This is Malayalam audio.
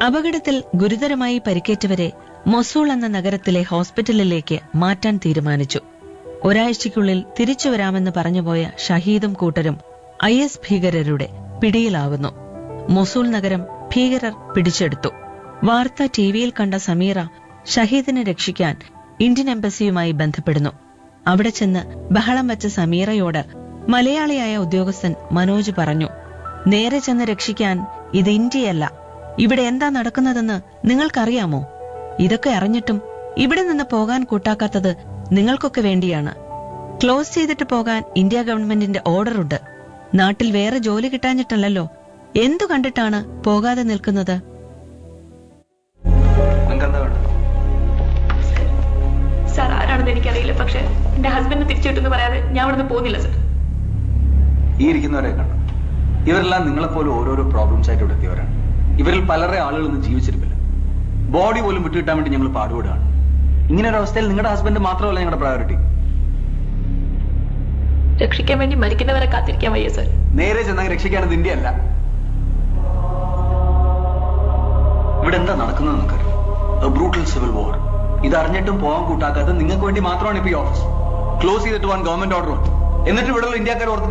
അപകടത്തിൽ ഗുരുതരമായി പരിക്കേറ്റവരെ മൊസൂൾ എന്ന നഗരത്തിലെ ഹോസ്പിറ്റലിലേക്ക് മാറ്റാൻ തീരുമാനിച്ചു ഒരാഴ്ചയ്ക്കുള്ളിൽ തിരിച്ചു വരാമെന്ന് പറഞ്ഞുപോയ ഷഹീദും കൂട്ടരും ഐ എസ് ഭീകരരുടെ പിടിയിലാവുന്നു മൊസൂൾ നഗരം ഭീകരർ പിടിച്ചെടുത്തു വാർത്ത ടിവിയിൽ കണ്ട സമീറ ഷഹീദിനെ രക്ഷിക്കാൻ ഇന്ത്യൻ എംബസിയുമായി ബന്ധപ്പെടുന്നു അവിടെ ചെന്ന് ബഹളം വെച്ച സമീറയോട് മലയാളിയായ ഉദ്യോഗസ്ഥൻ മനോജ് പറഞ്ഞു നേരെ ചെന്ന് രക്ഷിക്കാൻ ഇത് ഇന്ത്യയല്ല ഇവിടെ എന്താ നടക്കുന്നതെന്ന് നിങ്ങൾക്കറിയാമോ ഇതൊക്കെ അറിഞ്ഞിട്ടും ഇവിടെ നിന്ന് പോകാൻ കൂട്ടാക്കാത്തത് നിങ്ങൾക്കൊക്കെ വേണ്ടിയാണ് ക്ലോസ് ചെയ്തിട്ട് പോകാൻ ഇന്ത്യ ഗവൺമെന്റിന്റെ ഓർഡറുണ്ട് നാട്ടിൽ വേറെ ജോലി കിട്ടാഞ്ഞിട്ടല്ലല്ലോ എന്തു കണ്ടിട്ടാണ് പോകാതെ നിൽക്കുന്നത് നിങ്ങൾക്ക് എന്താ വേണ്ടത് സാർ ആരാണെന്ന് എനിക്കറിയില്ല പക്ഷെ എന്റെ ഹസ്ബൻഡിനെ തിരിച്ചു കിട്ടുമെന്ന് പറയാതെ ഞാൻ ഇവിടുന്ന് പോകുന്നില്ല സാർ ഈ ഇരിക്കുന്നവരെ കണ്ടു ഇവരെല്ലാം നിങ്ങളെപ്പോലെ ഓരോരോ പ്രോബ്ലംസ് ആയിട്ട് ഇവിടെ എത്തിയവരാണ് ഇവരിൽ പലരെ ആളുകൾ ഇന്ന് ജീവിച്ചിരിപ്പില്ല ബോഡി പോലും വിട്ടുകിട്ടാൻ വേണ്ടി ഞങ്ങൾ പാടുപെടുകയാണ് ഇങ്ങനെ ഒരു അവസ്ഥയിൽ നിങ്ങളുടെ ഹസ്ബൻഡ് മാത്രമല്ല ഞങ്ങളുടെ പ്രയോറിറ്റി രക്ഷിക്കാൻ വേണ്ടി മരിക്കുന്നവരെ കാത്തിരിക്കാൻ വയ്യ സാർ നേരെ ചെന്നാൽ രക്ഷിക്കാനത് ഇന്ത്യ അല്ല ഇവിടെ എന്താ നടക്കുന്നത് നമുക്കറിയാം ബ്രൂട്ടൽ സിവിൽ വാർ ഇത് അറിഞ്ഞിട്ടും പോകാൻ കൂട്ടാക്കാതെ നിങ്ങൾക്ക് വേണ്ടി മാത്രമാണ് ഇപ്പൊ ഈ ഓഫീസ് ക്ലോസ് ചെയ്തിട്ട് പോകാൻ ഗവൺമെന്റ് ഓർഡർ എന്നിട്ട് ഇവിടെയുള്ള ഇന്ത്യക്കാർ ഓർത്തിട്ട്